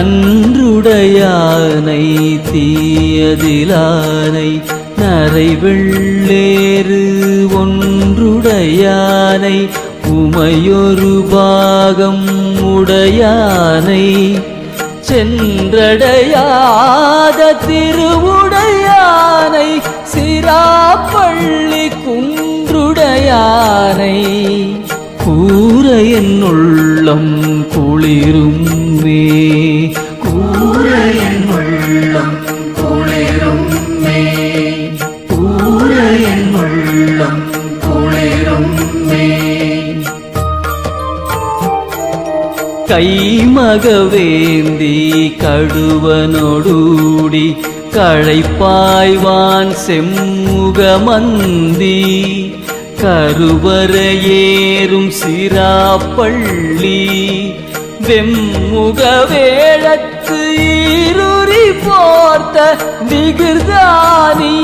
நன்றுடையானை தீயதிலானை நரை வெள்ளேறு ஒன்றுடையானை உமையொரு பாகம் உடையானை சென்றடையாத திருவுடையானை சிராப்பள்ளி குன்றுடையானை கூற என் உள்ளம் குளிரும் மே கூற என் உள்ளம் குளிரும் மே கூற என் உள்ளம் குளிரும் மே கைமகவேந்தி கடுவனொடூடி கழைப்பாய்வான் செம்முகமந்தி கருவரையேறும் சிராப்பள்ளி வெம்முக வேழத்து ஈருரி போர்த்த விகிர்தானி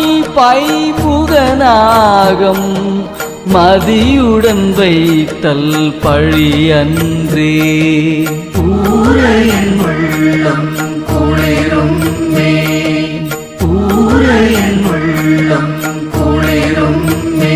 பைமுகநாகம் மதியுடன் வைத்தல் பழியன்றே ஊரையன் உள்ளம் குளிரும் மே ஊரையன் உள்ளம் குளிரும் மே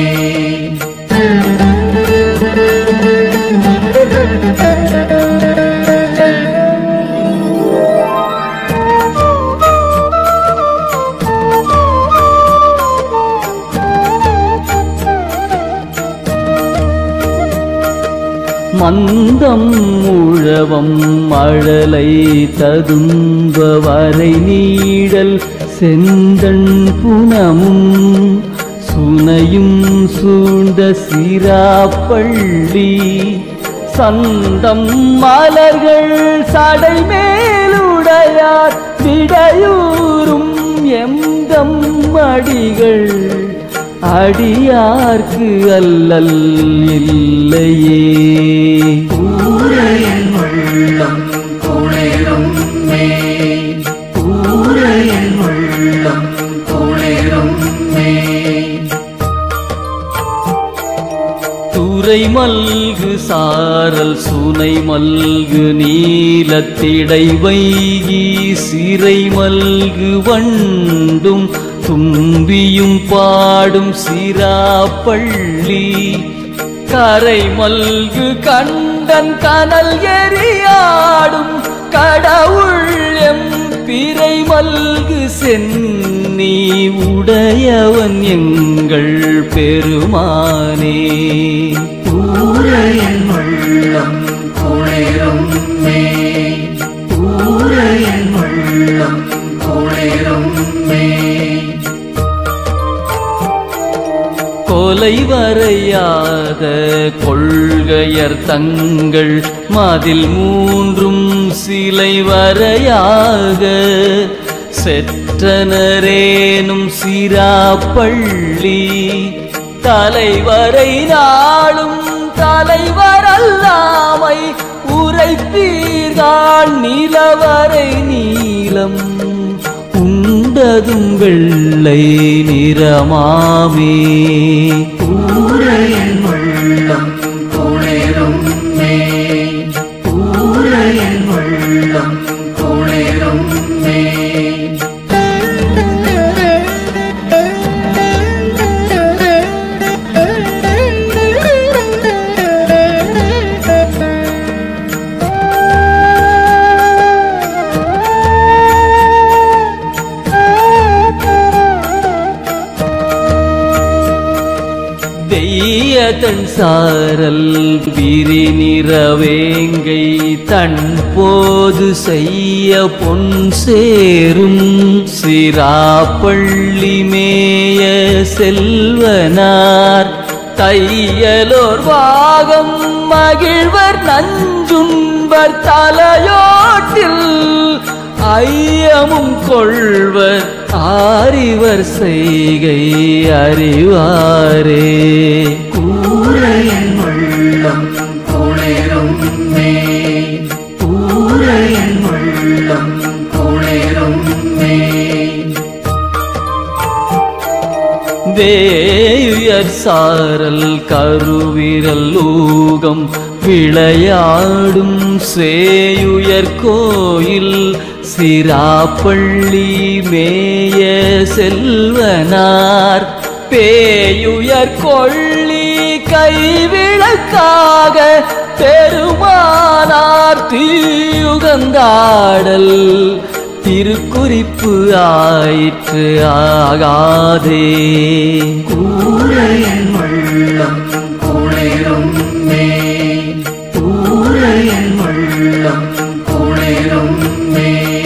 மந்தம் உழவம் மழலை ததும்ப வரை நீடல் செந்தன் புனமும் சுனையும் சூழ்ந்த சிராப்பள்ளி சந்தம் மலர்கள் சடை மேலுடையார் விடையூறும் எந்தம் அடிகள் அடியார்க்கு அல்லல் இல்லையே ஊரையன் உள்ளம் குளிரும் மே ஊரையன் உள்ளம் குளிரும் மே துறை மல்கு சாரல் சுனை மல்கு நீலத்திடை வைகி சிறை மல்கு வண்டும் தும்பியும் பாடும் சிராப்பள்ளி கரை மல்கு கண்டன் கனல் எரியாடும் கடவுள் எம் பிறை மல்கு சென்னி உடையவன் எங்கள் பெருமானே ஊரையன் உள்ளம் குளிரும் மே ஊரையன் உள்ளம் குளிரும் மே கொலை வரையாத கொள்கையர் தங்கள் மதில் மூன்றும் சிலை வரையாக செற்றனரேனும் சிராப்பள்ளி தலைவரை நாளும் தலைவரல்லாமை உரைப்பீர்கள் நிலவரை நீலம் உண்டதும் வெள்ளை நிறமாமே ஊரையன் உள்ளம் குளிரும் மே ஊரையன் உள்ளம் குளிரும் மே வெய்ய தன் சாரல் விரி நிறவேங்கை தன் போது செய்ய பொன் சேரும் சிராப்பள்ளி மேய செல்வனார் தையலோர் வாகம் மகிழ்வர் நஞ்சுண்பர் தலையோட்டில் ஐயமும் கொள்வர் ஆரிவர் செய்கை அறிவாரே கூரையன் உள்ளம் குளிரும் மே கூரையன் உள்ளம் குளிரும் மே வேயுயர் சாரல் கருவிரல் ஊகம் விளையாடும் சேயுயர் கோயில் சிராப்பள்ளி மேய செல்வனார் பேயுயர் கொள்ளி கைவிளக்காக பெருமானார் தீயுகந்தாடல் திருக்குறிப்பு ஆயிற்று ஆகாதே கூரையன் உள்ளம் குளிரும் மே கூரையன் உள்ளம் குளிரும் மே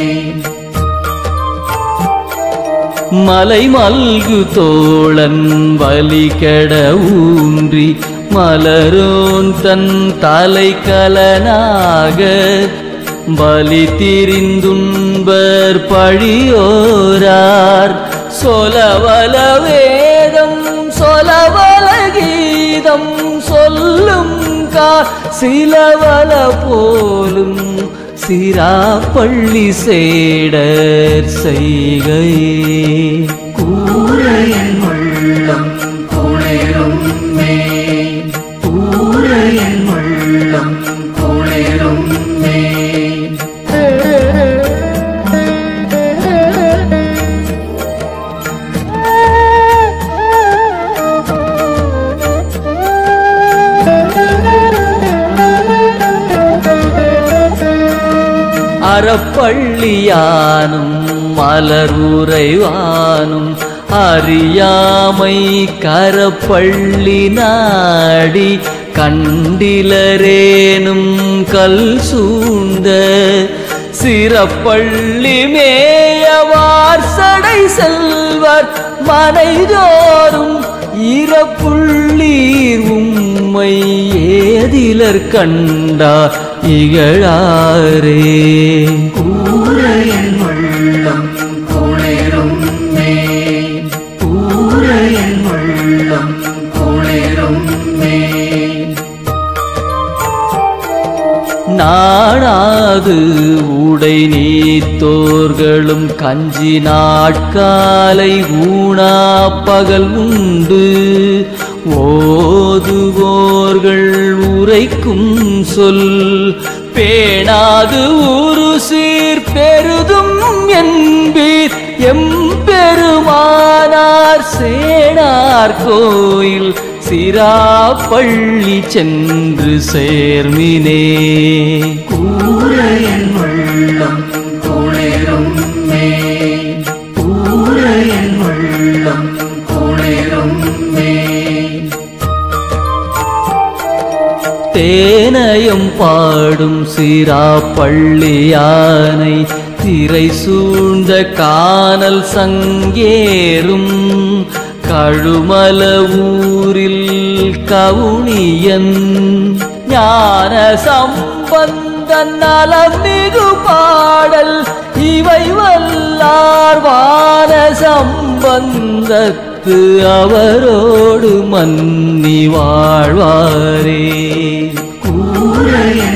மலை மல்கு தோழன் வலிகட ஊன்றி மலரோன் தன் தலைக்கலனாக பலி திரிந்துன்பர் பழியோரார் சொலவல வேதம் சொலவல கீதம் சொல்லும் கா சிலவல போலும் சிராப்பள்ளி சேடர் செய்கையே கூரையன் உள்ளம் குளிரும் மே கூரையன் உள்ளம் குளிரும் மே அறப்பள்ளியானும் மலருறைவானும் அறியாமை கரப்பள்ளி நாடி கண்டிலரேனும் கல் சூழ்ந்த சிறப்பள்ளி மேயவார் சடை செல்வர் மனைதோறும் இறப்புள்ளீர் உம்மை ஏதிலர் கண்டா இகழாரே கூரையன் உள்ளம் குளிரும் மே கூரையன் உள்ளம் குளிரும் மே நாடாது உடை நீத்தோர்களும் கஞ்சி நாட்காலை ஊனா பகல் உண்டு ஓதுவோர்கள் உரைக்கும் சொல் பேணாது ஊரு சீர் பெருதும் என்பீர் எம்பெருமானார் சேனார் கோயில் சிராப்பள்ளி சென்று சேர்மினே கூரையன் உள்ளம் குளிரும் மே கூரையன் உள்ளம் குளிரும் மே தேனயம் பாடும் சிராப்பள்ளியானை திரை சூழ்ந்த கானல் சங்கேறும் கழுமல ஊரில் கவுனியன் ஞான சம்பந்தன் நலம் மிகு பாடல் இவை வல்லார் வான சம்பந்தத்து அவரோடு மன்னி வாழ்வாரே கூரையன்